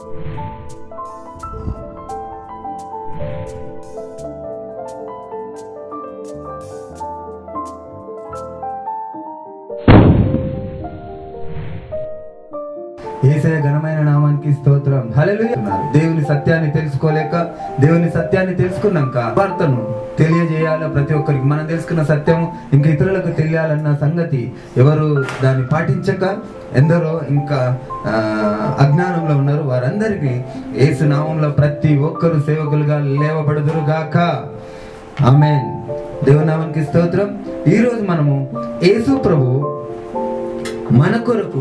ఏసయ ఘనమైన నామానికి స్తోత్రం హల్లెలూయా దేవుని సత్యాన్ని తెలుసుకోలేక దేవుని సత్యాన్ని తెలుసుకున్నాక వార్తను తెలియజేయాల ప్రతి ఒక్కరికి మనం తెలుసుకున్న సత్యం ఇంకా ఇతరులకు తెలియాలన్న సంగతి ఎవరు దాన్ని పాటించక ఎందరో ఇంకా ఆ, అజ్ఞానంలో ఉన్నారు వారందరికీ ఏసు నామంలో ప్రతి ఒక్కరు సేవకులుగా లేవబడుదురు గాక ఆమెన్ దేవుని నామానికి స్తోత్రం ఈ రోజు మనము యేసు ప్రభు మన కొరకు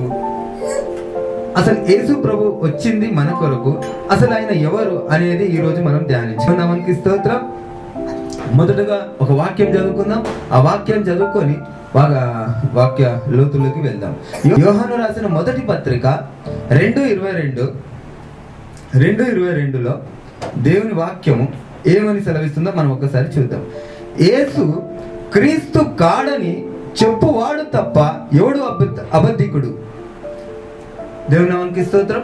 అసలు యేసు ప్రభు వచ్చింది మన కొరకు అసలు ఆయన ఎవరు అనేది ఈ రోజు మనం ధ్యానించుకుందామనికి స్తోత్రం మొదటగా ఒక వాక్యం చదువుకుందాం ఆ వాక్యం చదువుకొని బాగా వాక్య లోతులోకి వెళ్దాం యోహాను రాసిన మొదటి పత్రిక రెండు ఇరవై రెండు రెండు ఇరవై రెండులో దేవుని వాక్యము ఏమని సెలవిస్తుందో మనం ఒకసారి చూద్దాం యేసు క్రీస్తు కాడని చెప్పువాడు తప్ప ఎవడు అబద్ధ అబద్ధికుడు దేవుని నామానికి స్తోత్రం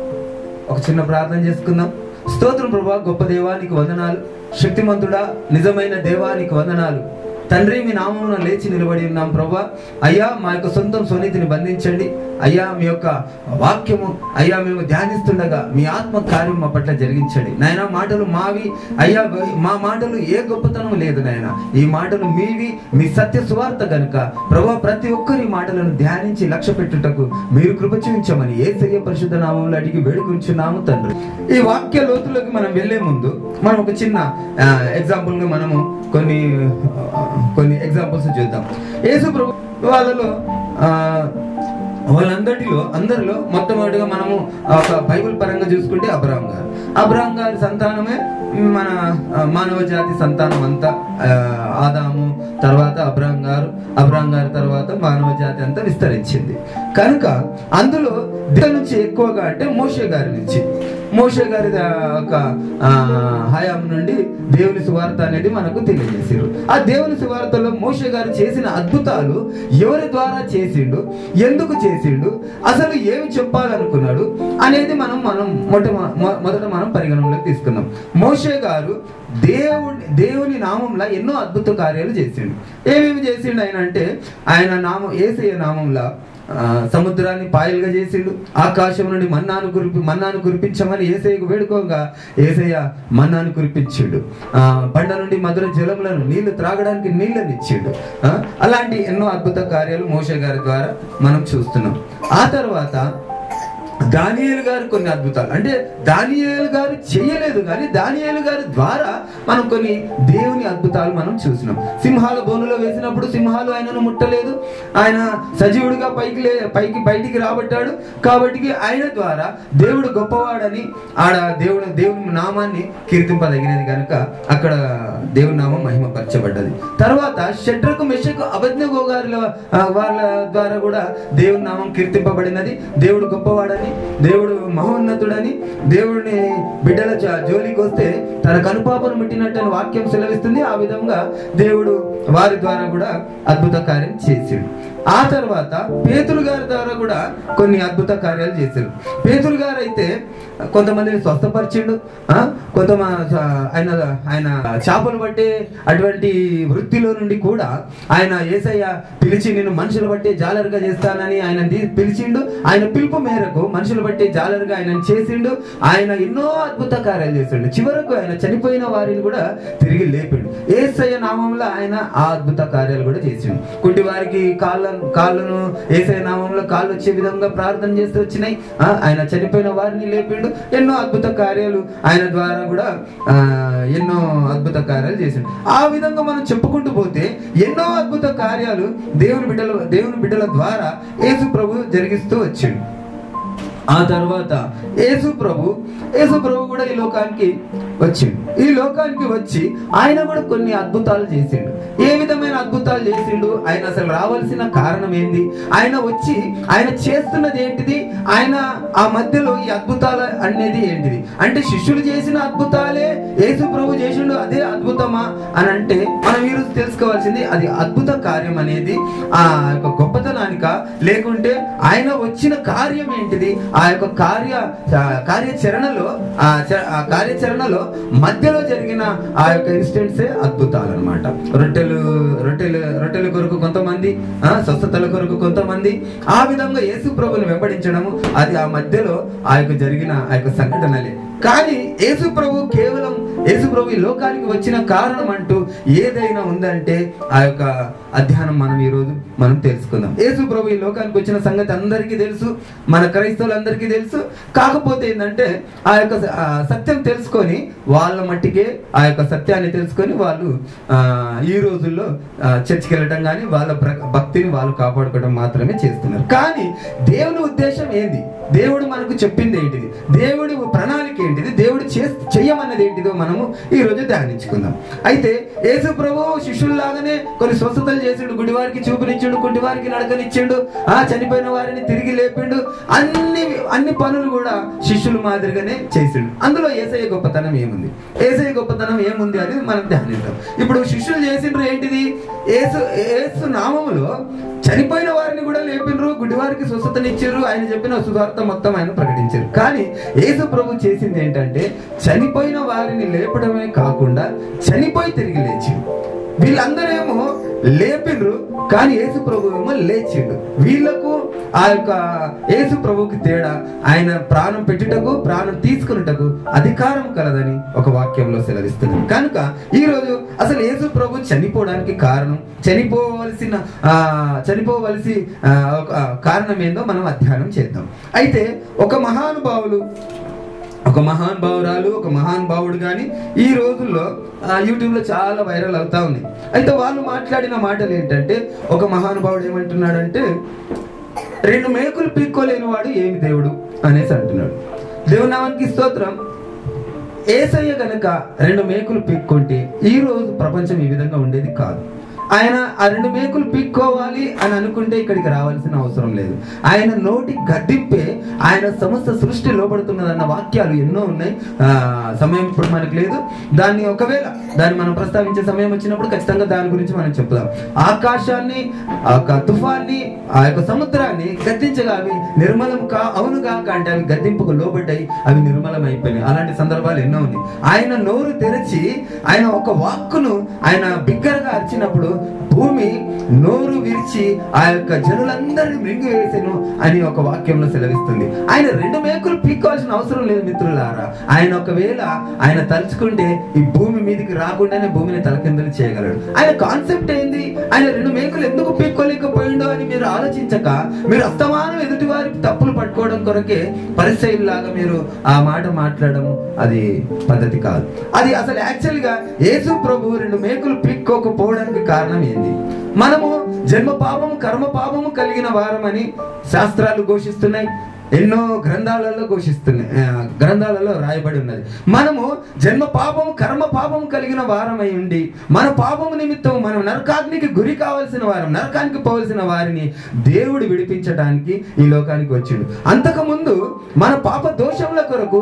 ఒక చిన్న ప్రార్థన చేసుకుందాం స్తోత్రం ప్రభా గొప్ప దేవానికి వందనాలు శక్తిమంతుడా నిజమైన దేవానికి వందనాలు తండ్రి మీ నామమున లేచి నిలబడి ఉన్నాం ప్రభా అయ్యా మా యొక్క సొంతం స్వనీతిని బంధించండి అయ్యా మీ యొక్క వాక్యము అయ్యా మేము ధ్యానిస్తుండగా మీ ఆత్మ కార్యం మా పట్ల జరిగించండి నాయన మాటలు మావి అయ్యా మా మాటలు ఏ గొప్పతనం లేదు నాయన ఈ మాటలు మీవి మీ సత్య సువార్త గనుక ప్రభా ప్రతి ఒక్కరి మాటలను ధ్యానించి లక్ష్య పెట్టుటకు మీరు కృప చూపించమని ఏ సయ్య పరిశుద్ధ నామంలో అడిగి వేడుకుంటున్నాము తండ్రి ఈ వాక్య లోతులోకి మనం వెళ్లే ముందు మనం ఒక చిన్న ఎగ్జాంపుల్ గా మనము కొన్ని ఆ, కొన్ని ఎగ్జాంపుల్స్ చూద్దాం యేసు ప్రభు వాళ్ళలో ఆ, వాళ్ళందరిలో అందరిలో మొట్టమొదటిగా మనము ఒక బైబిల్ పరంగా చూసుకుంటే అబ్రాహం గారు అబ్రాహం గారి సంతానమే మన ఆ, మానవ జాతి సంతానం అంతా ఆ, ఆదాము తర్వాత అబ్రాహం గారు అబ్రాహం గారి తర్వాత మానవ జాతి అంతా విస్తరించింది కనుక అందులో దేవుని నుంచి ఎక్కువగా అంటే మోషే గారి నుంచి మోషే గారి దా- ఒక ఆ, హయాం నుండి దేవుని సువార్త అనేది మనకు తెలియజేసారు ఆ దేవుని సువార్తలో మోషే గారు చేసిన అద్భుతాలు ఎవరి ద్వారా చేసిండు ఎందుకు చేసిండు అసలు ఏమి చెప్పాలనుకున్నాడు అనేది మనం మనం మొట్ట మొ- మొదట మనం పరిగణనలోకి తీసుకుందాం మోషే గారు దేవుని దేవుని నామంలో ఎన్నో అద్భుత కార్యాలు చేసిండు ఏమేమి చేసిండు ఆయన అంటే ఆయన నామం ఏసయ్య నామంలో ఆ, సముద్రాన్ని పాయలుగా చేసిండు ఆకాశం నుండి మన్నాను కురిపి మన్నాను కురిపించమని ఏసయ్యకు వేడుకోగా ఏసయ్య మన్నాను కురిపించిండు ఆ, బండ నుండి మధుర జలములను నీళ్లు త్రాగడానికి నీళ్ళని ఇచ్చిండు ఆ, అలాంటి ఎన్నో అద్భుత కార్యాలు మోషే గారి ద్వారా మనం చూస్తున్నాం ఆ తర్వాత దానియేలు గారు కొన్ని అద్భుతాలు అంటే దానియేలు గారు చేయలేదు కానీ దానియేలు గారి ద్వారా మనం కొన్ని దేవుని అద్భుతాలు మనం చూసినాం సింహాల బోనులో వేసినప్పుడు సింహాలు ఆయనను ముట్టలేదు ఆయన సజీవుడిగా పైకి లే పైకి బయటికి రాబట్టాడు కాబట్టి ఆయన ద్వారా దేవుడు గొప్పవాడని ఆడ దేవుడు దేవుని నామాన్ని కీర్తింపదగినది కనుక అక్కడ దేవుని నామం మహిమపరచబడ్డది తర్వాత షడ్రకు మెషకు అభజ్ఞగో గారి వాళ్ళ ద్వారా కూడా దేవుని నామం కీర్తింపబడినది దేవుడు గొప్పవాడని దేవుడు మహోన్నతుడని దేవుడిని బిడ్డల జ- జోలికి వస్తే తన కనుపాపను ముట్టినట్టు అని వాక్యం సెలవిస్తుంది ఆ విధంగా దేవుడు వారి ద్వారా కూడా అద్భుత కార్యం చేసాడు ఆ తర్వాత పేతులు గారి ద్వారా కూడా కొన్ని అద్భుత కార్యాలు చేశారు పేతులు గారు అయితే కొంతమందిని స్వస్థపరిచిండు ఆ, కొంతమంది ఆయన ఆయన చేపలు పట్టే అటువంటి వృత్తిలో నుండి కూడా ఆయన ఏసయ్య పిలిచి నేను మనుషులు బట్టే జాలరుగా చేస్తానని ఆయన తీ- పిలిచిండు ఆయన పిలుపు మేరకు మనుషులు బట్టే జాలరుగా ఆయన చేసిండు ఆయన ఎన్నో అద్భుత కార్యాలు చేసిండు చివరకు ఆయన చనిపోయిన వారిని కూడా తిరిగి లేపిండు ఏసయ్య నామంలో ఆయన ఆ అద్భుత కార్యాలు కూడా చేసిండు కుంటి వారికి కాళ్ళ కాళ్ళను ఏసయ్య నామంలో కాళ్ళు వచ్చే విధంగా ప్రార్థన చేస్తూ వచ్చినాయి ఆ, ఆయన చనిపోయిన వారిని లేపిండు ఎన్నో అద్భుత కార్యాలు ఆయన ద్వారా కూడా ఆ, ఎన్నో అద్భుత కార్యాలు చేసిండు ఆ విధంగా మనం చెప్పుకుంటూ పోతే ఎన్నో అద్భుత కార్యాలు దేవుని బిడ్డల దేవుని బిడ్డల ద్వారా యేసు ప్రభు జరిగిస్తూ వచ్చిండు ఆ తర్వాత యేసు ప్రభు యేసు ప్రభు కూడా ఈ లోకానికి వచ్చిండు ఈ లోకానికి వచ్చి ఆయన కూడా కొన్ని అద్భుతాలు చేసిండు ఏ విధమైన అద్భుతాలు చేసిండు ఆయన అసలు రావాల్సిన కారణం ఏంది ఆయన వచ్చి ఆయన చేస్తున్నది ఏంటిది ఆయన ఆ మధ్యలో ఈ అద్భుతాలు అనేది ఏంటిది అంటే శిష్యులు చేసిన అద్భుతాలే యేసు ప్రభు చేసిండు అదే అద్భుతమా అని అంటే మనం ఈ రోజు తెలుసుకోవాల్సింది అది అద్భుత కార్యం అనేది ఆ యొక్క గొప్పతనానిక లేకుంటే ఆయన వచ్చిన కార్యం ఏంటిది ఆ యొక్క కార్య ఆ కార్యాచరణలో ఆ చ- ఆ కార్యాచరణలో మధ్యలో జరిగిన ఆ యొక్క ఇన్సిడెంట్సే అద్భుతాలు అనమాట రొట్టెలు రొట్టెలు రొట్టెల కొరకు కొంతమంది ఆ స్వస్థతల కొరకు కొంతమంది ఆ విధంగా యేసు ప్రభుని వెంబడించడము అది ఆ మధ్యలో ఆ యొక్క జరిగిన ఆ యొక్క సంఘటనలే కానీ యేసు ప్రభు కేవలం యేసు ప్రభు ఈ లోకానికి వచ్చిన కారణం అంటూ ఏదైనా ఉందంటే ఆ యొక్క అధ్యానం మనం ఈ రోజు మనం తెలుసుకుందాం యేసు ప్రభు ఈ లోకానికి వచ్చిన సంగతి అందరికీ తెలుసు మన క్రైస్తవులందరికీ తెలుసు కాకపోతే ఏంటంటే ఆ యొక్క స- ఆ సత్యం తెలుసుకొని వాళ్ళ మట్టికే ఆ యొక్క సత్యాన్ని తెలుసుకొని వాళ్ళు ఆ, ఈ రోజుల్లో ఆ, చర్చికి వెళ్ళడం కానీ వాళ్ళ ప్ర- భక్తిని వాళ్ళు కాపాడుకోవడం మాత్రమే చేస్తున్నారు కానీ దేవుని ఉద్దేశం ఏంది దేవుడు మనకు చెప్పింది ఏంటిది దేవుడి ప్రణాళిక ఏంటిది దేవుడు చే చెయ్యమన్నది ఏంటిదో మనము ఈ రోజు ధ్యానించుకుందాం అయితే యేసు ప్రభు శిష్యుల్లాగానే కొన్ని స్వస్థతలు చేసిండు గుడివారికి చూపునిచ్చిండు కుంటివారికి నడకనిచ్చిండు ఆ చనిపోయిన వారిని తిరిగి లేపిండు అన్ని అన్ని పనులు కూడా శిష్యులు మాదిరిగానే చేసిండు అందులో ఏసయ్య గొప్పతనం ఏముంది ఏసయ్య గొప్పతనం ఏముంది అని మనం ధ్యానిద్దాం ఇప్పుడు శిష్యులు చేసిండ్రు ఏంటిది ఏసు ఏసు నామములో చనిపోయిన వారిని కూడా లేపినరు గుడివారికి స్వస్థతనిచ్చారు ఆయన చెప్పిన సువార్త మొత్తం ఆయన ప్రకటించారు కానీ యేసు ప్రభు చేసింది ఏంటంటే చనిపోయిన వారిని లేపడమే కాకుండా చనిపోయి తిరిగి లేచిండు వీళ్ళందరేమో లేపిండ్రు కానీ యేసు ప్రభు ఏమో లేచిండు వీళ్ళకు ఆ యొక్క యేసు ప్రభుకి తేడా ఆయన ప్రాణం పెట్టుటకు ప్రాణం తీసుకున్నటకు అధికారం కలదని ఒక వాక్యంలో సెలవిస్తుంది కనుక ఈ రోజు అసలు యేసు ప్రభు చనిపోవడానికి కారణం చనిపోవలసిన ఆ చనిపోవలసి ఆ, ఒక కారణం ఏందో మనం అధ్యయనం చేద్దాం అయితే ఒక మహానుభావులు ఒక మహానుభావురాలు ఒక మహానుభావుడు కానీ ఈ రోజుల్లో ఆ, యూట్యూబ్లో చాలా వైరల్ అవుతా ఉన్నాయి అయితే వాళ్ళు మాట్లాడిన మాటలు ఏంటంటే ఒక మహానుభావుడు ఏమంటున్నాడంటే రెండు మేకులు పీక్కోలేని వాడు ఏమి దేవుడు అనేసి అంటున్నాడు దేవునామానికి స్తోత్రం ఏసయ్య గనక రెండు మేకులు పీక్కుంటే ఈ రోజు ప్రపంచం ఈ విధంగా ఉండేది కాదు ఆయన ఆ రెండు మేకులు పీక్కోవాలి అని అనుకుంటే ఇక్కడికి రావాల్సిన అవసరం లేదు ఆయన నోటి గద్దింపే ఆయన సమస్త సృష్టి లోపడుతున్నదన్న వాక్యాలు ఎన్నో ఉన్నాయి ఆ, సమయం ఇప్పుడు మనకు లేదు దాన్ని ఒకవేళ దాన్ని మనం ప్రస్తావించే సమయం వచ్చినప్పుడు ఖచ్చితంగా దాని గురించి మనం చెప్దాం ఆకాశాన్ని ఆ యొక్క తుఫాన్ని ఆ యొక్క సముద్రాన్ని గద్దించగా అవి నిర్మలం కా అవును కాక అంటే అవి గద్దింపుకు లోబడ్డాయి అవి నిర్మలం అయిపోయినాయి అలాంటి సందర్భాలు ఎన్నో ఉన్నాయి ఆయన నోరు తెరిచి ఆయన ఒక వాక్కును ఆయన బిగ్గరగా అరిచినప్పుడు భూమి నోరు విరిచి ఆ యొక్క జనులందరినీ మృంగి వేసెను అని ఒక వాక్యంలో సెలవిస్తుంది ఆయన రెండు మేకులు పీక్కోవాల్సిన అవసరం లేదు మిత్రులారా ఆయన ఒకవేళ ఆయన తలుచుకుంటే ఈ భూమి మీదకి రాకుండానే భూమిని తలకిందులు చేయగలడు ఆయన కాన్సెప్ట్ ఏంది ఆయన రెండు మేకులు ఎందుకు పీక్కోలేకపోయిండో అని మీరు ఆలోచించక మీరు అస్తమానం ఎదుటి వారికి తప్పులు పట్టుకోవడం కొరకే పరిచయంలాగా మీరు ఆ మాట మాట్లాడడం అది పద్ధతి కాదు అది అసలు యాక్చువల్ గా యేసు ప్రభు రెండు మేకులు పీక్కోకపోవడానికి కారణం ఏంది మనము జన్మ పాపము కర్మ పాపము కలిగిన వారమని శాస్త్రాలు ఘోషిస్తున్నాయి ఎన్నో గ్రంథాలలో ఘోషిస్తున్నాయి ఆ, గ్రంథాలలో రాయబడి ఉన్నది మనము జన్మ పాపము కర్మ పాపము కలిగిన వారమై ఉండి మన పాపము నిమిత్తం మనం నరకాగ్నికి గురి కావాల్సిన వారం నరకానికి పోవలసిన వారిని దేవుడు విడిపించడానికి ఈ లోకానికి వచ్చిండు అంతకుముందు మన పాప దోషముల కొరకు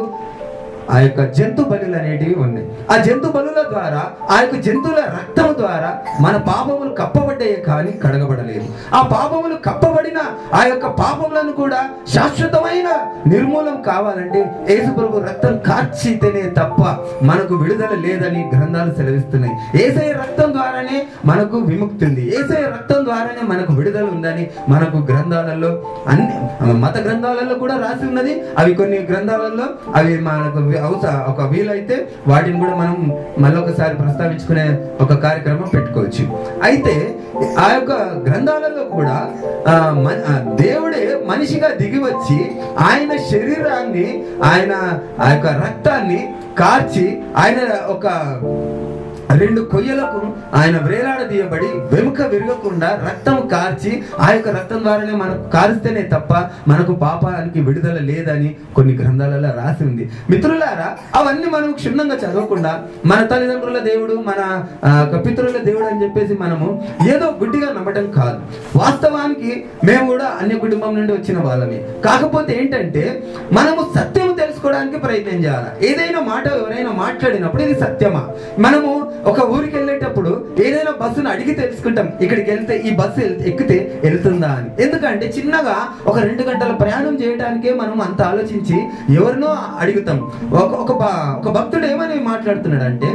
ఆ యొక్క జంతు బలులు అనేటివి ఉన్నాయి ఆ జంతు బలుల ద్వారా ఆ యొక్క జంతువుల రక్తం ద్వారా మన పాపములు కప్పబడ్డాయి కానీ కడగబడలేదు ఆ పాపములు కప్పబడిన ఆ యొక్క పాపములను కూడా శాశ్వతమైన నిర్మూలం కావాలంటే యేసు ప్రభు రక్తం కార్చితేనే తప్ప మనకు విడుదల లేదని గ్రంథాలు సెలవిస్తున్నాయి ఏసై రక్తం ద్వారానే మనకు విముక్తి ఉంది ఏసై రక్తం ద్వారానే మనకు విడుదల ఉందని మనకు గ్రంథాలలో అన్ని మత గ్రంథాలలో కూడా రాసి ఉన్నది అవి కొన్ని గ్రంథాలలో అవి మనకు వి- అవస ఒక వీలైతే వాటిని కూడా మనం మళ్ళొకసారి ప్రస్తావించుకునే ఒక కార్యక్రమం పెట్టుకోవచ్చు అయితే ఆ యొక్క గ్రంథాలలో కూడా ఆ, మ- ఆ, దేవుడే మనిషిగా దిగి వచ్చి ఆయన శరీరాన్ని ఆయన ఆ యొక్క రక్తాన్ని కార్చి ఆయన ఒక రెండు కొయ్యలకు ఆయన వేలాడదీయబడి వెముక విరగకుండా రక్తం కార్చి ఆ యొక్క రక్తం ద్వారానే మనకు కారుస్తేనే తప్ప మనకు పాపానికి విడుదల లేదని కొన్ని గ్రంథాలలో రాసి ఉంది మిత్రులారా అవన్నీ మనం క్షుణ్ణంగా చదవకుండా మన తల్లిదండ్రుల దేవుడు మన ఆ, యొక్క పితరుల దేవుడు అని చెప్పేసి మనము ఏదో గుడ్డిగా నమ్మటం కాదు వాస్తవానికి మేము కూడా అన్య కుటుంబం నుండి వచ్చిన వాళ్ళమే కాకపోతే ఏంటంటే మనము సత్యం తెలుసుకోవడానికి ప్రయత్నం చేయాలి ఏదైనా మాట ఎవరైనా మాట్లాడినప్పుడు ఇది సత్యమా మనము ఒక ఊరికి వెళ్ళేటప్పుడు ఏదైనా బస్సును అడిగి తెలుసుకుంటాం ఇక్కడికి వెళ్తే ఈ బస్సు ఎల్- ఎక్కితే వెళ్తుందా అని ఎందుకంటే చిన్నగా ఒక రెండు గంటల ప్రయాణం చేయడానికే మనం అంత ఆలోచించి ఎవరినో అడుగుతాం ఒక ఒక భ- ఒక భక్తుడు ఏమని మాట్లాడుతున్నాడు అంటే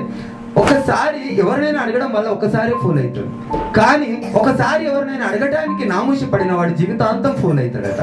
ఒకసారి ఎవరినైనా అడగడం వల్ల ఒకసారి ఫూల్ అవుతుంది కానీ ఒకసారి ఎవరినైనా అడగడానికి నామూషి పడిన వాడి జీవితాంతం ఫూల్ అవుతాడట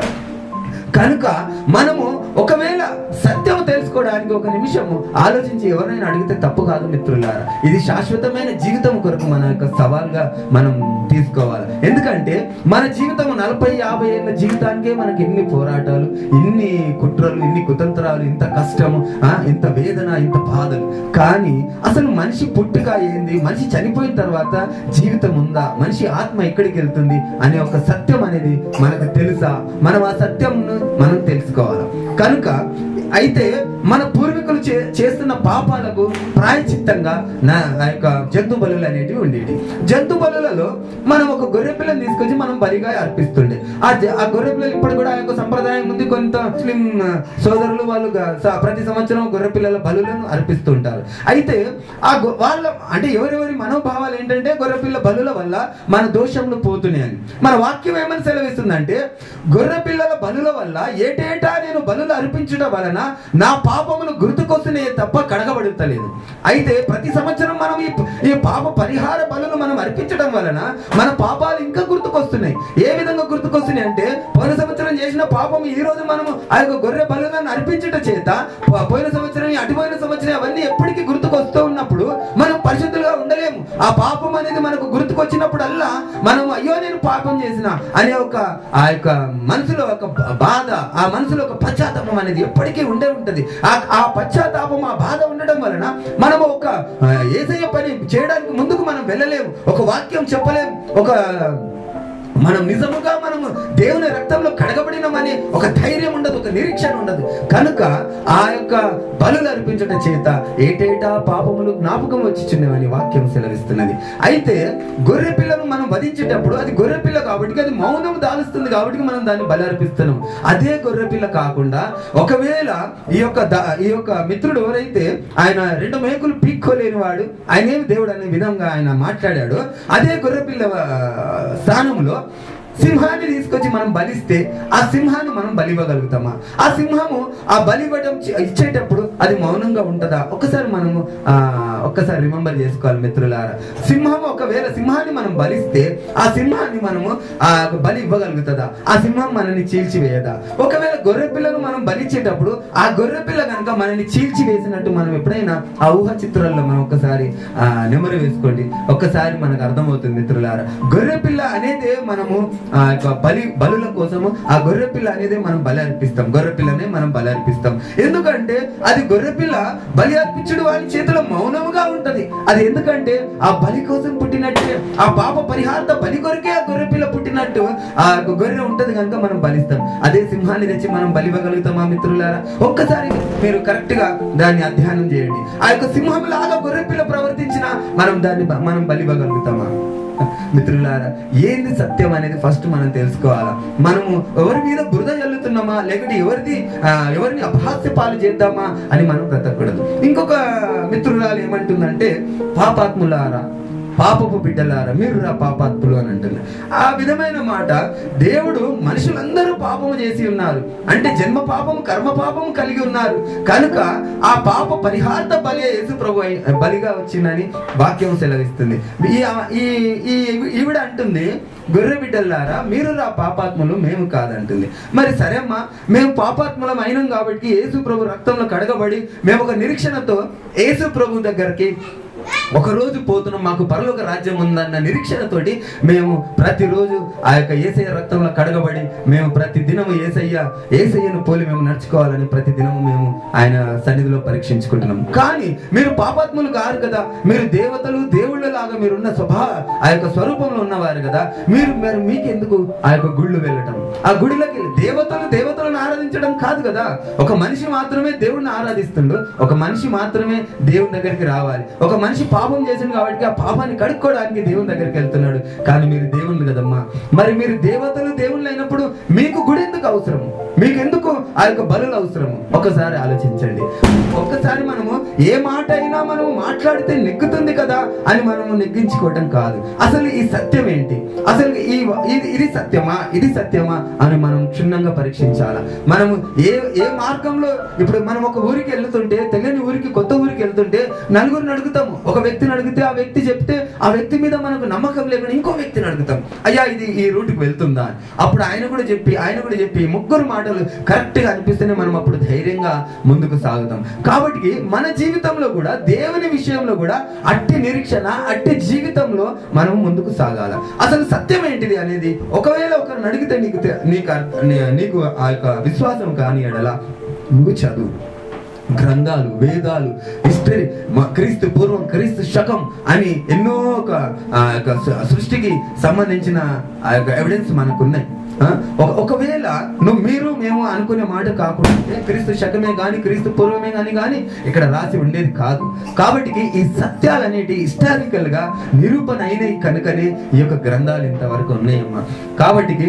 కనుక మనము ఒకవేళ సత్యం తెలుసుకోవడానికి ఒక నిమిషము ఆలోచించి ఎవరైనా అడిగితే తప్పు కాదు మిత్రులారా ఇది శాశ్వతమైన జీవితం కొరకు మన యొక్క సవాల్గా మనం తీసుకోవాలి ఎందుకంటే మన జీవితం నలభై యాభై ఏళ్ళ జీవితానికే మనకి ఎన్ని పోరాటాలు ఇన్ని కుట్రలు ఇన్ని కుతంత్రాలు ఇంత కష్టము ఆ, ఇంత వేదన ఇంత బాధలు కానీ అసలు మనిషి పుట్టుక ఏంది మనిషి చనిపోయిన తర్వాత జీవితం ఉందా మనిషి ఆత్మ ఎక్కడికి వెళ్తుంది అనే ఒక సత్యం అనేది మనకు తెలుసా మనం ఆ సత్యంను మనం తెలుసుకోవాలి కనుక అయితే మన పూర్వీకులు చే- చేస్తున్న పాపాలకు ప్రాయచిత్తంగా నా ఆ యొక్క జంతు బలులు అనేటివి ఉండేవి జంతు బలులలో మనం ఒక గొర్రె పిల్లని తీసుకొచ్చి మనం బలిగా అర్పిస్తుండే ఆ జ- ఆ గొర్రె పిల్లలు ఇప్పుడు కూడా ఆ యొక్క సంప్రదాయం ఉంది కొంత ముస్లిం ఆ, సోదరులు వాళ్ళు గ- స- ప్రతి సంవత్సరం గొర్రె పిల్లల బలులను అర్పిస్తుంటారు అయితే ఆ గొ- వాళ్ళ అంటే ఎవరెవరి మనోభావాలు ఏంటంటే గొర్రె పిల్ల బలుల వల్ల మన దోషములు పోతున్నాయని మన వాక్యం ఏమని సెలవిస్తుందంటే గొర్రె పిల్లల బలుల వల్ల ఏటేటా నేను బలులు అర్పించడం వలన నా పాపములు గుర్తుకొస్తున్నాయే తప్ప కడగబడుతలేదు అయితే ప్రతి సంవత్సరం మనం ఈ ఈ పాప పరిహార బలులు మనం అర్పించడం వలన మన పాపాలు ఇంకా గుర్తుకొస్తున్నాయి ఏ విధంగా గుర్తుకొస్తున్నాయి అంటే పోయిన సంవత్సరం చేసిన పాపం ఈ రోజు మనము ఆ యొక్క గొర్రె బలులను అర్పించట చేత పో- పోయిన సంవత్సరం అటుపోయిన సంవత్సరం అవన్నీ ఎప్పటికీ గుర్తుకొస్తూ ఉన్నప్పుడు మనం పరిశుద్ధులుగా ఉండలేము ఆ పాపం అనేది మనకు గుర్తుకొచ్చినప్పుడల్లా మనం అయ్యో నేను పాపం చేసిన అనే ఒక ఆ యొక్క మనసులో ఒక బ- బాధ ఆ మనసులో ఒక పశ్చాత్తాపం అనేది ఎప్పటికీ ఉండే ఉంటది ఆ ఆ పశ్చాత్తాపం ఆ బాధ ఉండడం వలన మనం ఒక ఆ, ఏసయ్య పని చేయడానికి ముందుకు మనం వెళ్ళలేము ఒక వాక్యం చెప్పలేము ఒక మనం నిజముగా మనము దేవుని రక్తంలో కడగబడినమని ఒక ధైర్యం ఉండదు ఒక నిరీక్షణ ఉండదు కనుక ఆ యొక్క బలులు అర్పించడం చేత ఏటేటా పాపములు జ్ఞాపకం వచ్చిచున్నవని వాక్యం సెలవిస్తున్నది అయితే గొర్రె పిల్లను మనం వధించేటప్పుడు అది గొర్రె పిల్ల కాబట్టి అది మౌనం దాలుస్తుంది కాబట్టి మనం దాన్ని బలి అర్పిస్తున్నాం అదే గొర్రె పిల్ల కాకుండా ఒకవేళ ఈ యొక్క ద- ఈ యొక్క మిత్రుడు ఎవరైతే ఆయన రెండు మేకులు పీక్కోలేని వాడు ఆయన ఏమి దేవుడు అనే విధంగా ఆయన మాట్లాడాడు అదే గొర్రె పిల్ల ఆ, స్థానంలో సింహాన్ని తీసుకొచ్చి మనం బలిస్తే ఆ సింహాన్ని మనం బలివ్వగలుగుతామా ఆ సింహము ఆ బలివ్వడం చే- ఇచ్చేటప్పుడు అది మౌనంగా ఉంటుందా ఒక్కసారి మనము ఆ ఒక్కసారి రిమెంబర్ చేసుకోవాలి మిత్రులారా సింహం ఒకవేళ సింహాన్ని మనం బలిస్తే ఆ సింహాన్ని మనము ఆ బలి ఇవ్వగలుగుతుందా ఆ సింహం మనల్ని చీల్చివేయదా ఒకవేళ గొర్రె పిల్లను మనం బలిచ్చేటప్పుడు ఆ గొర్రె పిల్ల కనుక మనల్ని చీల్చి వేసినట్టు మనం ఎప్పుడైనా ఆ ఊహ చిత్రాల్లో మనం ఒక్కసారి ఆ నెమరు వేసుకోండి ఒక్కసారి మనకు అర్థమవుతుంది మిత్రులారా గొర్రె పిల్ల అనేది మనము ఆ యొక్క బలి బలుల కోసము ఆ గొర్రె పిల్ల అనేది మనం బలి అర్పిస్తాం గొర్రె పిల్లనే మనం బలి అర్పిస్తాం ఎందుకంటే అది గొర్రె పిల్ల బలి అర్పించడు వారి చేతిలో మౌనముగా ఉంటది అది ఎందుకంటే ఆ బలి కోసం పుట్టినట్టే ఆ పాప పరిహారత బలి కొరకే ఆ గొర్రె పిల్ల పుట్టినట్టు ఆ యొక్క గొర్రె ఉంటది కనుక మనం బలిస్తాం అదే సింహాన్ని తెచ్చి మనం బలివ్వగలుగుతామా మిత్రులారా ఒక్కసారి మీరు కరెక్ట్ గా దాన్ని అధ్యయనం చేయండి ఆ యొక్క సింహం లాగా గొర్రె పిల్ల ప్రవర్తించినా మనం దాన్ని బ- మనం బలివ్వగలుగుతామా మిత్రులారా ఏంది సత్యం అనేది ఫస్ట్ మనం తెలుసుకోవాలా మనము ఎవరి మీద బురద చల్లుతున్నామా లేకపోతే ఎవరిది ఆ, ఎవరిని అపహాస్య పాలు చేద్దామా అని మనం బ్రతకూడదు ఇంకొక మిత్రురాలు ఏమంటుందంటే పాపాత్ములారా పాపపు బిడ్డలారా మీరు రా పాపాత్ములు అని అంటున్నారు ఆ విధమైన మాట దేవుడు మనుషులందరూ పాపము చేసి ఉన్నారు అంటే జన్మ పాపము కర్మ పాపము కలిగి ఉన్నారు కనుక ఆ పాప పరిహార్థ బలి యేసు ప్రభు అయి- బలిగా వచ్చిందని వాక్యం సెలవిస్తుంది ఈ ఈ ఈ- ఈవిడ అంటుంది గొర్రె బిడ్డలారా మీరు రా పాపాత్ములు మేము కాదంటుంది మరి సరే అమ్మా మేము పాపాత్ములం అయినాం కాబట్టి యేసు ప్రభు రక్తంలో కడగబడి మేము ఒక నిరీక్షణతో యేసు ప్రభు దగ్గరికి ఒక రోజు పోతున్నాం మాకు పరలోక రాజ్యం ఉందన్న నిరీక్షణతోటి మేము ప్రతిరోజు ఆ యొక్క ఏసయ్య రక్తంలో కడగబడి మేము ప్రతి దినము ఏసయ్య ఏసయ్యను పోలి మేము నడుచుకోవాలని ప్రతి దినము మేము ఆయన సన్నిధిలో పరీక్షించుకుంటున్నాం కానీ మీరు పాపాత్ములు కారు కదా మీరు దేవతలు దేవుళ్ళ లాగా మీరున్న స్వభావ ఆ యొక్క స్వరూపంలో ఉన్నవారు కదా మీరు మరి మీకెందుకు ఆ యొక్క గుళ్ళు వెళ్ళటం ఆ గుడిలోకి వెళ్ళి దేవతలు దేవతలను ఆరాధించడం కాదు కదా ఒక మనిషి మాత్రమే దేవుడిని ఆరాధిస్తుండు ఒక మనిషి మాత్రమే దేవుని దగ్గరికి రావాలి ఒక మనిషి పాపం చేసింది కాబట్టి ఆ పాపాన్ని కడుక్కోవడానికి దేవుని దగ్గరికి వెళ్తున్నాడు కానీ మీరు దేవుళ్ళు కదమ్మా మరి మీరు దేవతలు దేవుళ్ళు అయినప్పుడు మీకు గుడి ఎందుకు అవసరము మీకు ఎందుకు ఆ యొక్క బలులు అవసరము ఒకసారి ఆలోచించండి ఒక్కసారి మనము ఏ మాట అయినా మనము మాట్లాడితే నెగ్గుతుంది కదా అని మనము నెగ్గించుకోవటం కాదు అసలు ఈ సత్యం ఏంటి అసలు ఈ ఇది ఇది సత్యమా ఇది సత్యమా అని మనం క్షుణ్ణంగా పరీక్షించాలా మనము ఏ ఏ మార్గంలో ఇప్పుడు మనం ఒక ఊరికి వెళ్తుంటే తెలియని ఊరికి కొత్త ఊరికి వెళ్తుంటే నలుగురిని అడుగుతాము ఒక వ్యక్తిని అడిగితే ఆ వ్యక్తి చెప్తే ఆ వ్యక్తి మీద మనకు నమ్మకం లేకుండా ఇంకో వ్యక్తిని అడుగుతాం అయ్యా ఇది ఈ రూట్కి వెళ్తుందా అని. అప్పుడు ఆయన కూడా చెప్పి ఆయన కూడా చెప్పి ముగ్గురు మాటలు కరెక్ట్ గా అనిపిస్తేనే మనం అప్పుడు ధైర్యంగా ముందుకు సాగుతాం కాబట్టి మన జీవితంలో కూడా దేవుని విషయంలో కూడా అట్టి నిరీక్షణ అట్టి జీవితంలో మనం ముందుకు సాగాల అసలు సత్యం ఏంటిది అనేది ఒకవేళ ఒకరిని అడిగితే నీకు తె- నీకు అర్థ- నీ- నీకు ఆ యొక్క విశ్వాసం కాని ఎడల నువ్వు చదువు గ్రంథాలు వేదాలు హిస్టరీ మ- క్రీస్తు పూర్వం క్రీస్తు శకం అని ఎన్నో ఒక ఆ యొక్క సృ- సృష్టికి సంబంధించిన ఆ యొక్క ఎవిడెన్స్ మనకున్నాయి ఆ, ఒక- ఒకవేళ నువ్వు మీరు మేము అనుకునే మాట కాకుండా క్రీస్తు శకమే గాని క్రీస్తు పూర్వమే గాని గాని ఇక్కడ రాసి ఉండేది కాదు కాబట్టి ఈ సత్యాలు అనేటి హిస్టారికల్ గా నిరూపణ అయినవి కనుకనే ఈ యొక్క గ్రంథాలు ఇంతవరకు ఉన్నాయమ్మా కాబట్టి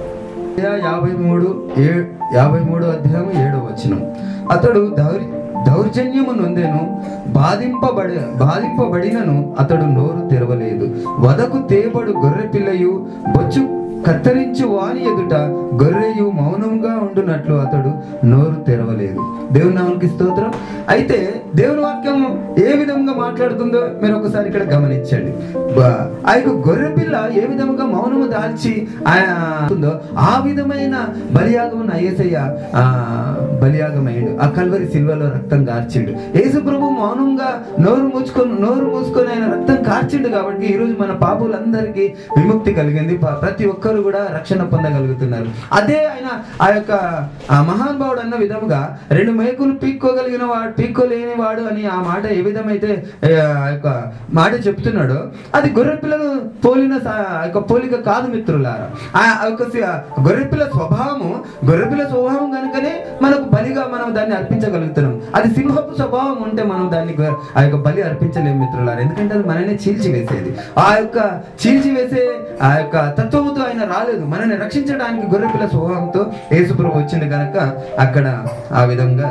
యాభై మూడు ఏ యాభై మూడో అధ్యాయం ఏడో వచనం అతడు దౌర్ దౌర్జన్యము నొందెను బాధింపబడి బాధింపబడినను అతడు నోరు తెరవలేదు వదకు తేబడు గొర్రె పిల్లయు బొచ్చు కత్తిరించు వాని ఎదుట గొర్రెయు మౌనంగా ఉండునట్లు అతడు నోరు తెరవలేదు దేవుని నామనికి స్తోత్రం అయితే దేవుని వాక్యం ఏ విధంగా మాట్లాడుతుందో మీరు ఒకసారి ఇక్కడ గమనించండి బ- ఆ యొక్క గొర్రె పిల్ల ఏ విధంగా మౌనము దాల్చి ఆయన ఉందో ఆ విధమైన బలియాగం ఏసయ్య ఆ బలియాగమయ్యాడు ఆ కల్వరి సిల్వలో రక్తం కార్చిండు యేసు ప్రభు మౌనంగా నోరు మూసుకొని నోరు మూసుకొని ఆయన రక్తం కార్చిండు కాబట్టి ఈ రోజు మన పాపులందరికీ విముక్తి కలిగింది ప- ప్రతి ఒక్కరు కూడా రక్షణ పొందగలుగుతున్నారు అదే ఆయన ఆ యొక్క ఆ మహానుభావుడు అన్న విధముగా రెండు మేకులు పీక్కోగలిగిన వాడు పీక్కోలేని వాడు అని ఆ మాట ఏ విధమైతే ఏ, ఆ యొక్క మాట చెప్తున్నాడో అది గొర్రెపిల్లను పోలిన స- ఆ యొక్క పోలిక కాదు మిత్రులారా ఆ ఆ యొక్క సి- గొర్రెపిల్ల స్వభావము గొర్రెపిల్ల స్వభావం కనుకనే మనకు బలిగా మనం దాన్ని అర్పించగలుగుతున్నాం అది సింహపు స్వభావం ఉంటే మనం దాన్ని గొ- ఆ యొక్క బలి అర్పించలేము మిత్రులారా ఎందుకంటే అది మననే చీల్చివేసేది ఆ యొక్క చీల్చివేసే ఆ యొక్క తత్వముతో ఆయన రాలేదు మనల్ని రక్షించడానికి గొర్రెపిల్ల స్వభావంతో యేసుప్రభు వచ్చింది కనుక అక్కడ ఆ విధంగా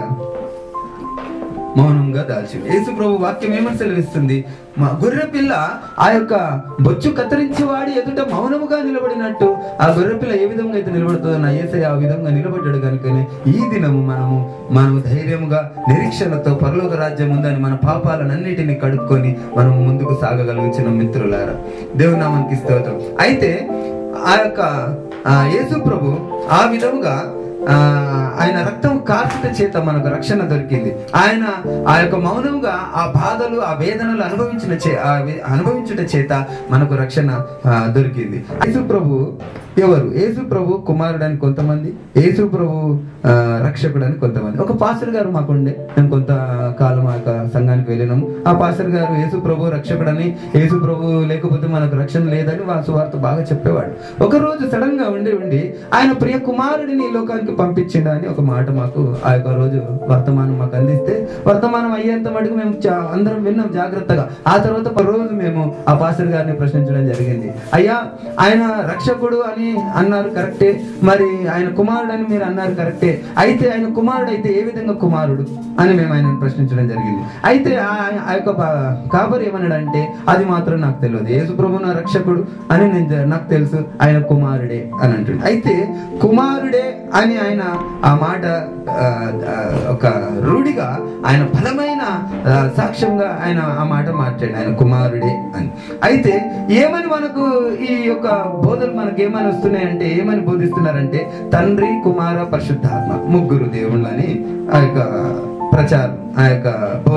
మౌనంగా దాల్చింది యేసు ప్రభు వాక్యం ఏమని సెలవిస్తుంది మా గొర్రె పిల్ల ఆ యొక్క బొచ్చు కత్తిరించి వాడి ఎదుట మౌనముగా నిలబడినట్టు ఆ గొర్రె పిల్ల ఏ విధంగా అయితే నిలబడుతుందో నా ఏసై ఆ విధంగా నిలబడ్డాడు కనుకనే ఈ దినము మనము మనము ధైర్యముగా నిరీక్షణతో పరలోక రాజ్యం ఉందని మన పాపాలన్నిటిని కడుక్కొని మనం ముందుకు సాగగలిగించిన మిత్రులారా దేవుని నామానికి స్తోత్రం అయితే ఆ యొక్క ఆ యేసు ప్రభు ఆ విధముగా ఆ ఆయన రక్తం కార్చుట చేత మనకు రక్షణ దొరికింది ఆయన ఆ యొక్క మౌనంగా ఆ బాధలు ఆ వేదనలు అనుభవించిన చే ఆ వే- అనుభవించుట చేత మనకు రక్షణ ఆ, దొరికింది యేసు ప్రభు ఎవరు యేసు ప్రభు కుమారుడు అని కొంతమంది యేసు ప్రభు ఆ, రక్షకుడు అని కొంతమంది ఒక పాస్టర్ గారు మాకుండే మేము కొంత కాలం ఆ యొక్క సంఘానికి వెళ్ళినాము ఆ పాస్టర్ గారు యేసు ప్రభు రక్షకుడని యేసు ప్రభు లేకపోతే మనకు రక్షణ లేదని వా సువార్త బాగా చెప్పేవాడు ఒక రోజు సడన్ గా ఉండి ఉండి ఆయన ప్రియ కుమారుడిని ఈ లోకానికి పంపించిండు అని ఒక మాట మాకు ఆ యొక్క రోజు వర్తమానం మాకు అందిస్తే వర్తమానం అయ్యేంత మటుకు మేము చా- అందరం విన్నాం జాగ్రత్తగా ఆ తర్వాత ఒక రోజు మేము ఆ పాస్టర్ గారిని ప్రశ్నించడం జరిగింది అయ్యా ఆయన రక్షకుడు అని అన్నారు కరెక్టే మరి ఆయన కుమారుడు అని మీరు అన్నారు కరెక్టే అయితే ఆయన కుమారుడు అయితే ఏ విధంగా కుమారుడు అని మేము ఆయన ప్రశ్నించడం జరిగింది అయితే ఆ- ఆ యొక్క ప- కాబరు ఏమన్నాడంటే అది మాత్రం నాకు తెలియదు యేసు ప్రభు నా రక్షకుడు అని నేను తె- నాకు తెలుసు ఆయన కుమారుడే అని అంటుండే అయితే కుమారుడే అని ఆయన ఆ మాట ఆ, ఆ, ఒక రూఢిగా ఆయన బలమైన ఆ, సాక్ష్యంగా ఆయన ఆ మాట మాట్లాడు ఆయన కుమారుడే అని అయితే ఏమని మనకు ఈ యొక్క బోధలు మనకు ఏమని వస్తున్నాయంటే ఏమని బోధిస్తున్నారంటే తండ్రి కుమార పరిశుద్ధాత్మ ముగ్గురు దేవుళ్ళని ఆ యొక్క ప్రచారం ఆ యొక్క బోధనలో చెప్తున్నారు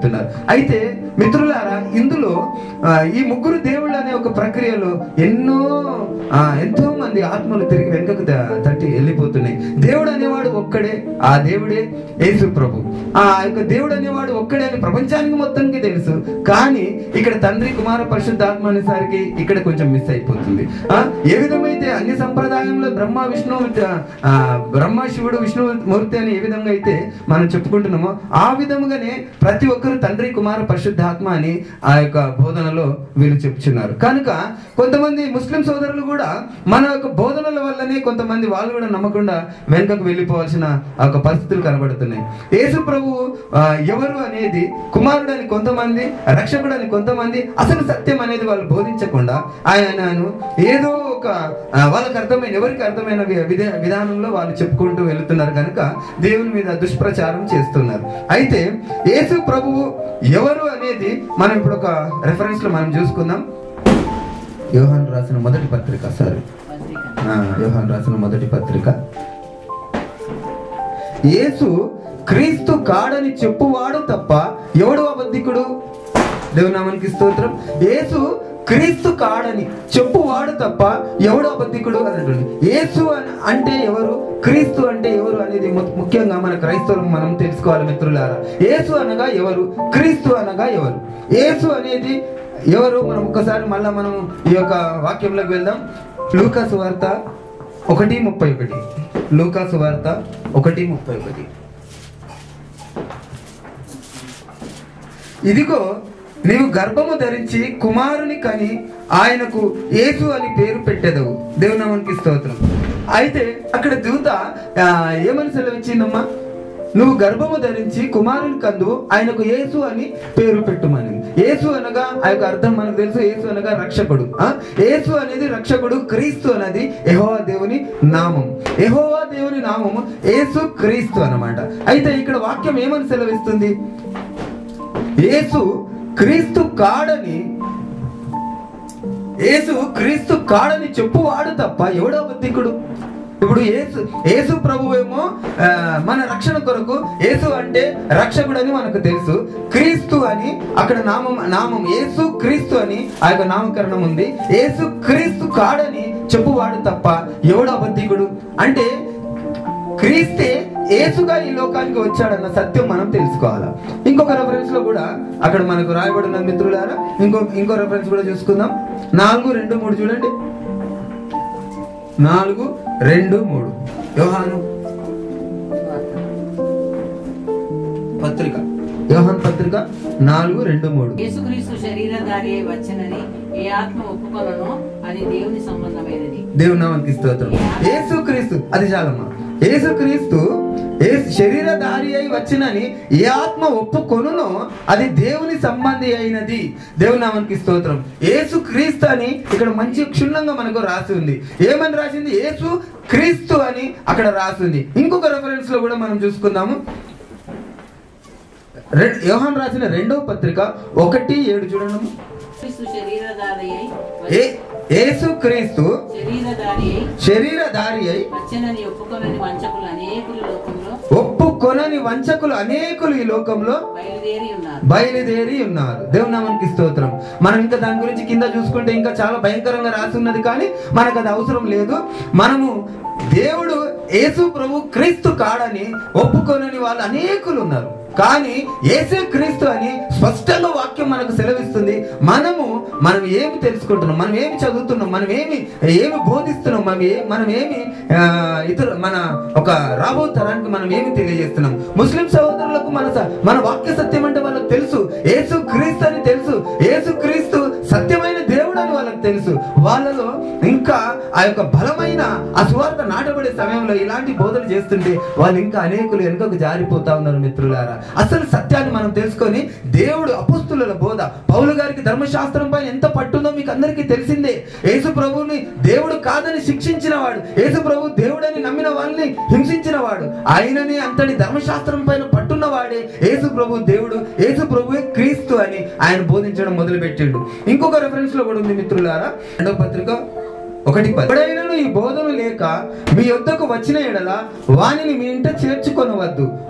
చెప్తున్నారు అయితే మిత్రులారా ఇందులో ఆ, ఈ ముగ్గురు దేవుళ్ళు అనే ఒక ప్రక్రియలో ఎన్నో ఆ, ఎంతో మంది ఆత్మలు తిరిగి వెనుకకు త- తట్టి వెళ్ళిపోతున్నాయి దేవుడు అనేవాడు ఒక్కడే ఆ దేవుడే యేసు ప్రభు ఆ యొక్క దేవుడు అనేవాడు ఒక్కడే అని ప్రపంచానికి మొత్తానికి తెలుసు కానీ ఇక్కడ తండ్రి కుమార పరిశుద్ధాత్మ అనేసరికి ఇక్కడ కొంచెం మిస్ అయిపోతుంది ఆ ఏ విధమైతే అన్ని సంప్రదాయంలో బ్రహ్మ విష్ణు ఆ, బ్రహ్మ శివుడు విష్ణు మూర్తి అని ఏ విధంగా అయితే మనం చెప్పుకుంటున్నామో ఆ విధముగానే ప్రతి ఒక్కరు తండ్రి కుమార పరిశుద్ధాత్మ అని ఆ యొక్క బోధనలో వీళ్ళు చెప్తున్నారు కనుక కొంతమంది ముస్లిం సోదరులు కూడా మన యొక్క బోధనల వల్లనే కొంతమంది వాళ్ళు కూడా నమ్మకుండా వెనుకకు వెళ్ళిపోవాల్సిన ఆ యొక్క పరిస్థితులు కనబడుతున్నాయి యేసు ప్రభు ఆ, ఎవరు అనేది కుమారుడు అని కొంతమంది రక్షకుడు అని కొంతమంది అసలు సత్యం అనేది వాళ్ళు బోధించకుండా ఆయనను ఏదో ఒక ఆ, వాళ్ళకి అర్థమైన ఎవరికి అర్థమైన వి- విధా- విధానంలో వాళ్ళు చెప్పుకుంటూ వెళుతున్నారు కనుక దేవుని మీద దుష్ప్రచారం చేస్తున్నారు అయితే యేసు ప్రభువు ఎవరు అనేది మనం ఇప్పుడు ఒక రెఫరెన్స్ లో మనం చూసుకుందాం యోహాన్ రాసిన మొదటి పత్రిక సారీ ఆ, యోహాన్ రాసిన మొదటి పత్రిక యేసు క్రీస్తు కాడని చెప్పువాడు తప్ప ఎవడు అబద్ధికుడు దేవునామానికి స్తోత్రం యేసు క్రీస్తు కాడని చెప్పువాడు తప్ప ఎవడు అబద్ధికుడు అని అంటుంది యేసు అని అంటే ఎవరు క్రీస్తు అంటే ఎవరు అనేది ము- ముఖ్యంగా మన క్రైస్తవులు మనం తెలుసుకోవాలి మిత్రులారా యేసు అనగా ఎవరు క్రీస్తు అనగా ఎవరు యేసు అనేది ఎవరు మనం ఒక్కసారి మళ్ళా మనం ఈ యొక్క వాక్యంలోకి వెళ్దాం లూకాసు వార్త ఒకటి ముప్పై ఒకటి లూకాసు వార్త ఒకటి ముప్పై ఒకటి ఇదిగో నీవు గర్భము ధరించి కుమారుని కని ఆయనకు యేసు అని పేరు పెట్టేదవు దేవునామానికి స్తోత్రం అయితే అక్కడ దూత ఆ, ఏమని సెలవిచ్చిందమ్మా నువ్వు గర్భము ధరించి కుమారుని కందు ఆయనకు యేసు అని పేరు పెట్టుమని యేసు అనగా ఆ యొక్క అర్థం మనకు తెలుసు యేసు అనగా రక్షకుడు ఆ యేసు అనేది రక్షకుడు క్రీస్తు అనేది యెహోవా దేవుని నామం యెహోవా దేవుని నామము యేసు క్రీస్తు అన్నమాట అయితే ఇక్కడ వాక్యం ఏమని సెలవిస్తుంది యేసు క్రీస్తు కాడని యేసు క్రీస్తు కాడని చెప్పువాడు తప్ప ఎవడో బుద్ధికుడు ఇప్పుడు యేసు యేసు ప్రభువేమో ఆ, మన రక్షణ కొరకు యేసు అంటే రక్షకుడు అని మనకు తెలుసు క్రీస్తు అని అక్కడ నామం నామం యేసు క్రీస్తు అని ఆ యొక్క నామకరణం ఉంది యేసు క్రీస్తు కాడని చెప్పువాడు తప్ప ఎవడు అబద్ధికుడు అంటే క్రీస్తే ఏసుగా ఈ లోకానికి వచ్చాడన్న సత్యం మనం తెలుసుకోవాలి ఇంకొక రెఫరెన్స్ లో కూడా అక్కడ మనకు రాయబడిన మిత్రులారా ఇంకో ఇంకో రెఫరెన్స్ కూడా చూసుకుందాం నాలుగు రెండు మూడు చూడండి నాలుగు రెండు మూడు యోహాను పత్రిక యోహాన్ పత్రిక నాలుగు రెండు మూడు యేసుక్రీస్తు శరీరధారి అయి వచ్చనని ఏ ఆత్మ ఒప్పుకొనను అది దేవుని సంబంధమైనది దేవుని నామానికి స్తోత్రం యేసు క్రీస్తు అది చాలమ్మా యేసు క్రీస్తు శరీరధారి అయి వచ్చినని ఏ ఆత్మ ఒప్పుకొనునో అది దేవుని సంబంధి అయినది దేవుని నామానికి స్తోత్రం యేసు క్రీస్తు అని ఇక్కడ మంచి క్షుణ్ణంగా మనకు రాసి ఉంది ఏమని రాసింది యేసు క్రీస్తు అని అక్కడ రాసింది ఇంకొక రెఫరెన్స్ లో కూడా మనం చూసుకుందాము రె- యోహాన్ రాసిన రెండవ పత్రిక ఒకటి ఏడు చూడండి క్రీస్తు శరీరధారి అయి ఏ యేసు క్రీస్తు శరీరధారి అయి శరీరధారి అయి వచ్చనని ఒప్పుకొనని వంచకులు అనేకులు లోకంలో ఒప్పుకొనని వంచకులు అనేకులు ఈ లోకంలో బయలుదేరి ఉన్నారు బయలుదేరి ఉన్నారు దేవునామానికి స్తోత్రం మనం ఇంకా దాని గురించి కింద చూసుకుంటే ఇంకా చాలా భయంకరంగా రాసి ఉన్నది కానీ మనకు అది అవసరం లేదు మనము దేవుడు యేసు ప్రభు క్రీస్తు కాడని ఒప్పుకొనని వాళ్ళు అనేకులు ఉన్నారు కానీ యేసే క్రీస్తు అని స్పష్టంగా వాక్యం మనకు సెలవిస్తుంది మనము మనం ఏమి తెలుసుకుంటున్నాం మనం ఏమి చదువుతున్నాం మనం ఏమి ఏమి బోధిస్తున్నాం మనం ఏ మనం ఏమి ఆ, ఇతర మన ఒక రాబో తరానికి మనం ఏమి తెలియజేస్తున్నాం ముస్లిం సహోదరులకు మన స- మన వాక్య సత్యం అంటే వాళ్ళకి తెలుసు యేసు క్రీస్తు అని తెలుసు యేసు క్రీస్తు సత్యమైన దేవుడు అని వాళ్ళకి తెలుసు వాళ్ళలో ఇంకా ఆ యొక్క బలమైన ఆ సువార్త నాటబడే సమయంలో ఇలాంటి బోధలు చేస్తుంటే వాళ్ళు ఇంకా అనేకులు వెనుకకు జారిపోతా ఉన్నారు మిత్రులారా అసలు సత్యాన్ని మనం తెలుసుకొని దేవుడు అపుస్తుల బోధ పౌలు గారికి ధర్మశాస్త్రం పైన ఎంత పట్టుందో మీకు అందరికీ తెలిసిందే యేసు ప్రభువుని దేవుడు కాదని శిక్షించిన వాడు యేసు ప్రభు దేవుడని నమ్మిన వాళ్ళని హింసించిన వాడు ఆయననే అంతటి ధర్మశాస్త్రం పైన పట్టున్న వాడే యేసు ప్రభు దేవుడు యేసు ప్రభువే క్రీస్తు అని ఆయన బోధించడం మొదలు పెట్టిండు ఇంకొక రెఫరెన్స్ లో కూడా ఉంది మిత్రులారా రెండవ పత్రిక ఒకటి పది. ఎప్పుడైనాను ఈ బోధన లేక మీ యొద్దకు వచ్చిన ఎడల వానిని మీ ఇంట చేర్చుకొనవద్దు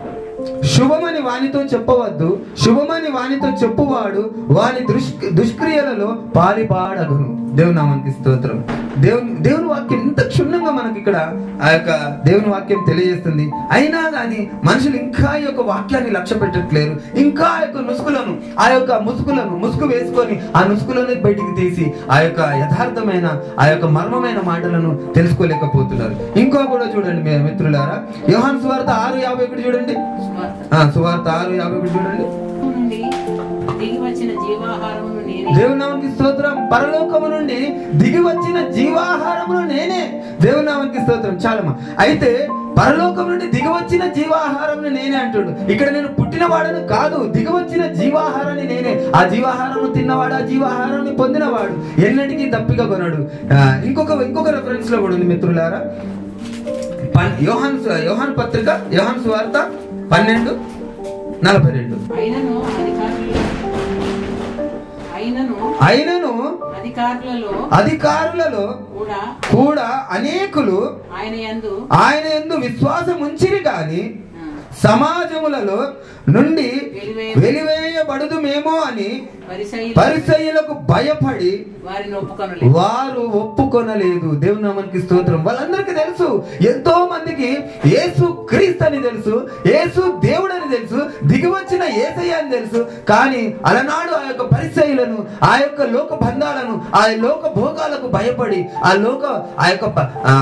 శుభమని వానితో చెప్పవద్దు శుభమని వానితో చెప్పువాడు వాని దుష్ దుష్క్రియలలో పాలిపాడగును దేవుని నామానికి స్తోత్రం దేవుని దేవుని వాక్యం ఇంత క్షుణ్ణంగా మనకి ఇక్కడ ఆ యొక్క దేవుని వాక్యం తెలియజేస్తుంది అయినా కానీ మనుషులు ఇంకా ఈ యొక్క వాక్యాన్ని లక్ష్య పెట్టట్లేరు ఇంకా ఆ యొక్క నుసుకులను ఆ యొక్క ముసుగులను ముసుగు వేసుకొని ఆ నుసుకులను బయటికి తీసి ఆ యొక్క యథార్థమైన ఆ యొక్క మర్మమైన మాటలను తెలుసుకోలేకపోతున్నారు ఇంకో కూడా చూడండి మీ మిత్రులారా యోహాన్ సువార్త ఆరు యాభై ఒకటి చూడండి సువార్త. ఆ సువార్త ఆరు యాభై ఒకటి చూడండి నుండి దిగి వచ్చిన జీవాహారమును నేనే దేవుని నామానికి స్తోత్రం పరలోకము నుండి దిగి వచ్చిన జీవాహారమును నేనే దేవుని నామానికి స్తోత్రం చాలమ్మా అయితే పరలోకం నుండి దిగి వచ్చిన జీవాహారం నేనే అంటుడు ఇక్కడ నేను పుట్టిన వాడను కాదు దిగి వచ్చిన జీవాహారాన్ని నేనే ఆ జీవాహారం తిన్నవాడు ఆ జీవాహారాన్ని పొందినవాడు ఎన్నటికీ దప్పిక కొనడు ఆ, ఇంకొక ఇంకొక రెఫరెన్స్ లో కూడా ఉంది మిత్రులారా పన్- యోహాన్ యోహాన్ పత్రిక యోహాన్ సువార్త పన్నెండు నలభై రెండు అయినను అధికారులు అయినను అయినను అధికారులలో అధికారులలో కూడా కూడా అనేకులు ఆయన యందు ఆయన ఎందు విశ్వాసం ఉంచిరి గాని ఆ, సమాజములలో నుండి వెలివేయ వెలివేయబడదు మేమో అని పరిసయ్యులు పరిసయ్యులకు భయపడి వారిని ఒప్పుకొనలేదు వారు ఒప్పుకొనలేదు దేవుని నామానికి స్తోత్రం వాళ్ళందరికీ తెలుసు ఎంతో మందికి యేసు క్రీస్తు అని తెలుసు యేసు దేవుడు అని తెలుసు దిగి వచ్చిన ఏసయ్య అని తెలుసు కానీ అలనాడు ఆ యొక్క పరిచయులను ఆ యొక్క లోక బంధాలను ఆ లోక భోగాలకు భయపడి ఆ లోక ఆ యొక్క ప- ఆ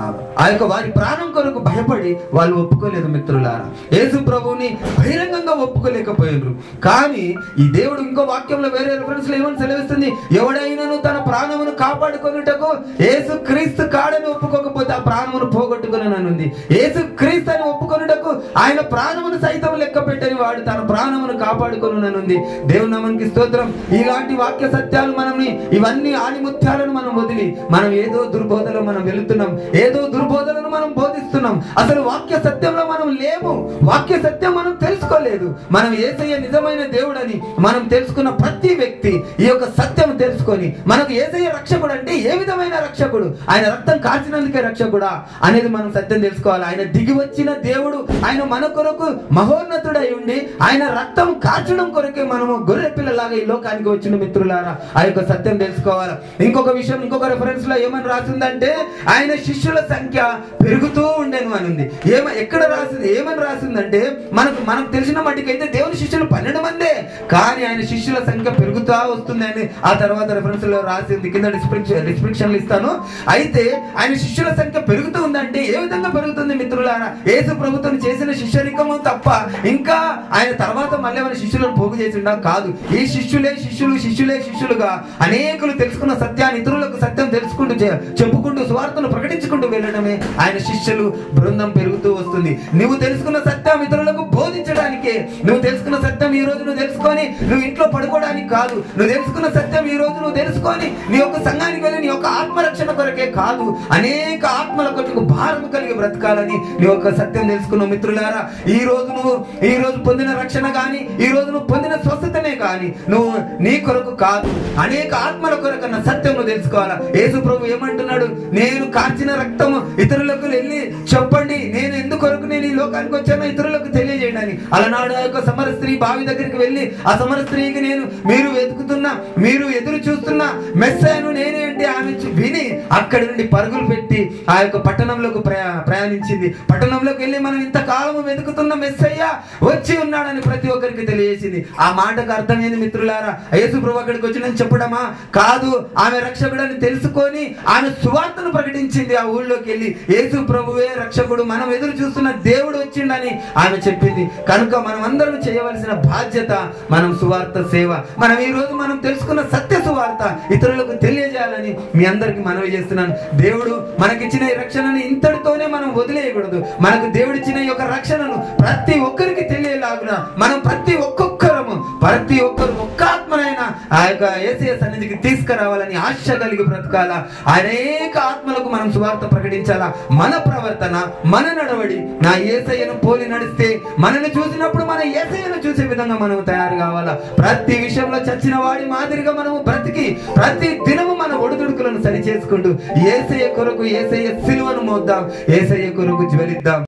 ఆ యొక్క వారి ప్రాణం కొరకు భయపడి వాళ్ళు ఒప్పుకోలేదు మిత్రులారా యేసు ప్రభువుని బహిరంగంగా ఒప్పుకోలేకపోయినారు కానీ ఈ దేవుడు ఇంకో వాక్యంలో వేరే రిఫరెన్స్ లో ఏమని సెలవిస్తుంది ఎవడైనాను తన ప్రాణమును కాపాడుకొనుటకు యేసు క్రీస్తు కాడని ఒప్పుకోకపోతే ఆ ప్రాణమును పోగొట్టుకుని యేసు క్రీస్తు అని ఒప్పుకొనుటకు ఆయన ప్రాణమును సైతం లెక్క పెట్టని వాడు తన ప్రాణమును కాపాడుకొనుననుంది దేవుని నామానికి స్తోత్రం ఇలాంటి వాక్య సత్యాలు మనల్ని ఇవన్నీ ఆణిముత్యాలను మనం వదిలి మనం ఏదో దుర్బోధలో మనం వెళుతున్నాం ఏదో దుర్బోధలను మనం బోధిస్తున్నాం అసలు వాక్య సత్యంలో మనం లేము వాక్య సత్యం మనం తెలుసుకోలేదు మనం ఏసయ్య నిజమైన దేవుడని మనం తెలుసుకున్న ప్రతి వ్యక్తి ఈ యొక్క సత్యం తెలుసుకొని మనకు ఏసయ్య రక్షకుడు అంటే ఏ విధమైన రక్షకుడు ఆయన రక్తం కాచినందుకే రక్షకుడా అనేది మనం సత్యం తెలుసుకోవాలి ఆయన దిగి వచ్చిన దేవుడు ఆయన మన కొరకు మహోన్నతుడై ఉండి ఆయన రక్తం కాచడం కొరకే మనము గొర్రె పిల్లలాగా ఈ లోకానికి వచ్చిన మిత్రులారా ఆ యొక్క సత్యం తెలుసుకోవాలి ఇంకొక విషయం ఇంకొక రెఫరెన్స్ లో ఏమని రాసిందంటే ఆయన శిష్యుల సంఖ్య పెరుగుతూ ఉండేను అని ఉంది ఏమ ఎక్కడ రాసింది ఏమని రాసిందంటే మనకు మనకు తెలిసిన మట్టికైతే దేవుని శిష్యులు పన్నెండు మందే కానీ ఆయన శిష్యుల సంఖ్య పెరుగుతూ వస్తుంది అని ఆ తర్వాత రెఫరెన్స్ లో రాసింది కింద డిస్క్రిప్షన్ డిస్క్రిప్షన్లు ఇస్తాను అయితే ఆయన శిష్యుల సంఖ్య పెరుగుతూ ఉందంటే ఏ విధంగా పెరుగుతుంది మిత్రులారా యేసు ప్రభుత్వం చేసిన శిష్యరికము తప్ప ఇంకా ఆయన తర్వాత మళ్ళీ మన శిష్యులను పోగు చేసిండా కాదు ఈ శిష్యులే శిష్యులు శిష్యులే శిష్యులుగా అనేకులు తెలుసుకున్న సత్యాన్ని ఇతరులకు సత్యం తెలుసుకుంటూ చె- చెప్పుకుంటూ స్వార్థను ప్రకటించుకుంటూ వెళ్ళడమే ఆయన శిష్యులు బృందం పెరుగుతూ వస్తుంది నువ్వు తెలుసుకున్న సత్యం ఇతరులకు బోధించడానికే నువ్వు తెలుసుకున్న సత్యం ఈ రోజు నువ్వు తెలుసుకొని నువ్వు ఇంట్లో పడుకోవడానికి కాదు నువ్వు తెలుసుకున్న సత్యం ఈ రోజు నువ్వు తెలుసుకొని నీ యొక్క సంఘానికి వెళ్ళి నీ యొక్క ఆత్మరక్షణ కొరకే కాదు అనేక ఆత్మల కొరకు భారం కలిగి బ్రతకాలని నీ యొక్క సత్యం తెలుసుకున్న మిత్రులారా ఈ రోజు నువ్వు ఈ రోజు పొందిన రక్షణ గాని ఈ రోజు నువ్వు పొందిన స్వస్థతనే గాని నువ్వు నీ కొరకు కాదు అనేక ఆత్మల కొరకు అన్న సత్యం నువ్వు తెలుసుకోవాలా యేసు ప్రభు ఏమంటున్నాడు నేను కార్చిన రక్తము ఇతరులకు వెళ్ళి చెప్పండి నేను ఎందుకొరకు నేను ఈ లోకానికి వచ్చానో ఇతరులకు తెలియజేయడానికి అలనాడు ఆ యొక్క సమర స్త్రీ బావి దగ్గరికి వెళ్ళి ఆ సమర స్త్రీకి నేను మీరు వెతుకుతున్నా మీరు ఎదురు చూస్తున్న మెస్సాను నేనే అంటే ఆమె చూ- విని అక్కడి నుండి పరుగులు పెట్టి ఆ యొక్క పట్టణంలోకి ప్రయా ప్రయాణించింది పట్టణంలోకి వెళ్ళి మనం ఇంతకాలము వెతుకుతున్న మెస్సయ్య వచ్చి ఉన్నాడని ప్రతి ఒక్కరికి తెలియజేసింది ఆ మాటకు అర్థమైంది మిత్రులారా యేసు ప్రభు అక్కడికి వచ్చిందని చెప్పడమా కాదు ఆమె రక్షకుడని తెలుసుకొని ఆమె సువార్తను ప్రకటించింది ఆ ఊళ్ళోకి వెళ్ళి యేసు ప్రభువే రక్షకుడు మనం ఎదురు చూస్తున్న దేవుడు వచ్చిండని ఆమె చెప్పింది కనుక మనం అందరం చేయవలసిన బాధ్యత మనం సువార్త సేవ మనం ఈ రోజు మనం తెలుసుకున్న సత్య సువార్త ఇతరులకు తెలియజేయాలని మీ అందరికి మనవి చేస్తున్నాను దేవుడు మనకిచ్చిన ఈ రక్షణను ఇంతటితోనే మనం వదిలేయకూడదు మనకు దేవుడిచ్చిన ఈ యొక్క రక్షణను ప్రతి ఒక్కరికి తెలియలాగున మనం ప్రతి ఒక్కొక్కరము ప్రతి ఒక్కరు ఒక్క ఆత్మనైనా ఆ యొక్క ఏసీయ సన్నిధికి తీసుకురావాలని ఆశ కలిగి బ్రతకాలా అనేక ఆత్మలకు మనం సువార్త ప్రకటించాలా మన ప్రవర్తన మన నడవడి నా ఏసయ్యను పోలి నడిస్తే మనల్ని చూసినప్పుడు మన ఏసయ్యను చూసే విధంగా మనం తయారు కావాలా ప్రతి విషయంలో చచ్చిన వాడి మాదిరిగా మనము బ్రతికి ప్రతి దినము మన ఒడిదుడుకులను సరి చేసుకుంటూ ఏసయ్య కొరకు ఏసయ్య సిలువను మోద్దాం ఏసయ్య కొరకు జ్వలిద్దాం